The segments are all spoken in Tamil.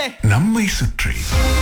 நம்மை சுற்றி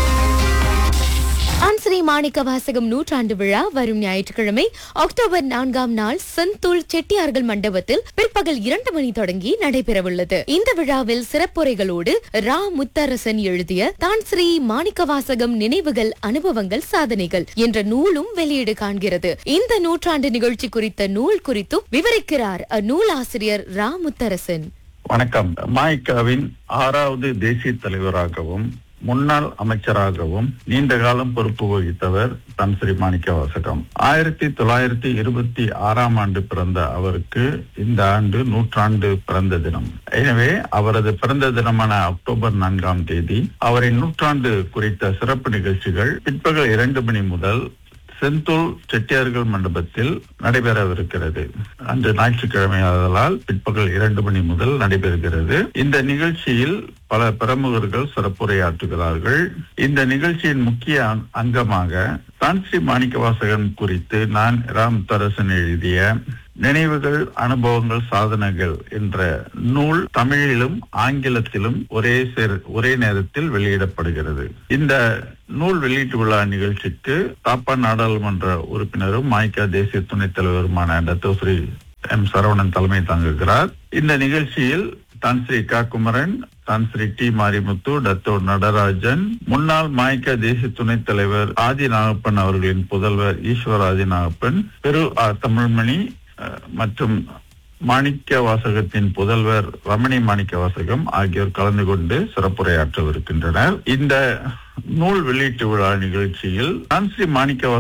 ஆன்சரி மாணிக்க வாசகம் நூற்றாண்டு விழா வரும் ஞாயிற்றுக்கிழமை அக்டோபர் நான்காம் நாள் செந்தூள் செட்டியார்கள் மண்டபத்தில் பிற்பகல் இரண்டு மணி தொடங்கி நடைபெறவுள்ளது இந்த விழாவில் சிறப்புரைகளோடு ரா முத்தரசன் எழுதிய தான் ஸ்ரீ மாணிக்க வாசகம் நினைவுகள் அனுபவங்கள் சாதனைகள் என்ற நூலும் வெளியீடு காண்கிறது இந்த நூற்றாண்டு நிகழ்ச்சி குறித்த நூல் குறித்தும் விவரிக்கிறார் நூலாசிரியர் ரா முத்தரசன் வணக்கம் மாய்காவின் ஆறாவது தேசிய தலைவராகவும் முன்னாள் அமைச்சராகவும் நீண்ட காலம் பொறுப்பு வகித்தவர் தன் ஸ்ரீ மாணிக்க வாசகம் ஆயிரத்தி தொள்ளாயிரத்தி இருபத்தி ஆறாம் ஆண்டு பிறந்த அவருக்கு இந்த ஆண்டு நூற்றாண்டு பிறந்த தினம் எனவே அவரது பிறந்த தினமான அக்டோபர் நான்காம் தேதி அவரின் நூற்றாண்டு குறித்த சிறப்பு நிகழ்ச்சிகள் பிற்பகல் இரண்டு மணி முதல் செந்தூல் செட்டியார்கள் மண்டபத்தில் நடைபெறவிருக்கிறது அன்று ஞாயிற்றுக்கிழமை ஆதலால் பிற்பகல் இரண்டு மணி முதல் நடைபெறுகிறது இந்த நிகழ்ச்சியில் பல பிரமுகர்கள் சிறப்புரையாற்றுகிறார்கள் இந்த நிகழ்ச்சியின் முக்கிய அங்- அங்கமாக தான்ஸ்ரீ மாணிக்கவாசகன் குறித்து நான் ராம் தரசன் எழுதிய நினைவுகள் அனுபவங்கள் சாதனைகள் என்ற நூல் தமிழிலும் ஆங்கிலத்திலும் ஒரே சேர் ஒரே நேரத்தில் வெளியிடப்படுகிறது இந்த நூல் வெளியீட்டு விழா நிகழ்ச்சிக்கு தாப்பா நாடாளுமன்ற உறுப்பினரும் மாய்கா தேசிய துணைத் தலைவருமான டத்தோஸ்ரீ எம் சரவணன் தலைமை தாங்குகிறார் இந்த நிகழ்ச்சியில் தான் ஸ்ரீ கா குமரன் தான் ஸ்ரீ டி மாரிமுத்து டத்தோ நடராஜன் முன்னாள் மாய்கா தேசிய துணைத் தலைவர் ஆதி நாகப்பன் அவர்களின் புதல்வர் ஈஸ்வர் ஆதி நாகப்பன் பெரு ஆ. தமிழ்மணி அஹ், மற்றும் மாணிக்க வாசகத்தின் புதல்வர் ரமணி மாணிக்க வாசகம் ஆகியோர் கலந்து கொண்டு சிறப்புரையாற்றவிருக்கின்றனர் இந்த நூல் வெளியீட்டு விழா நிகழ்ச்சியில் நான் ஸ்ரீ மாணிக்க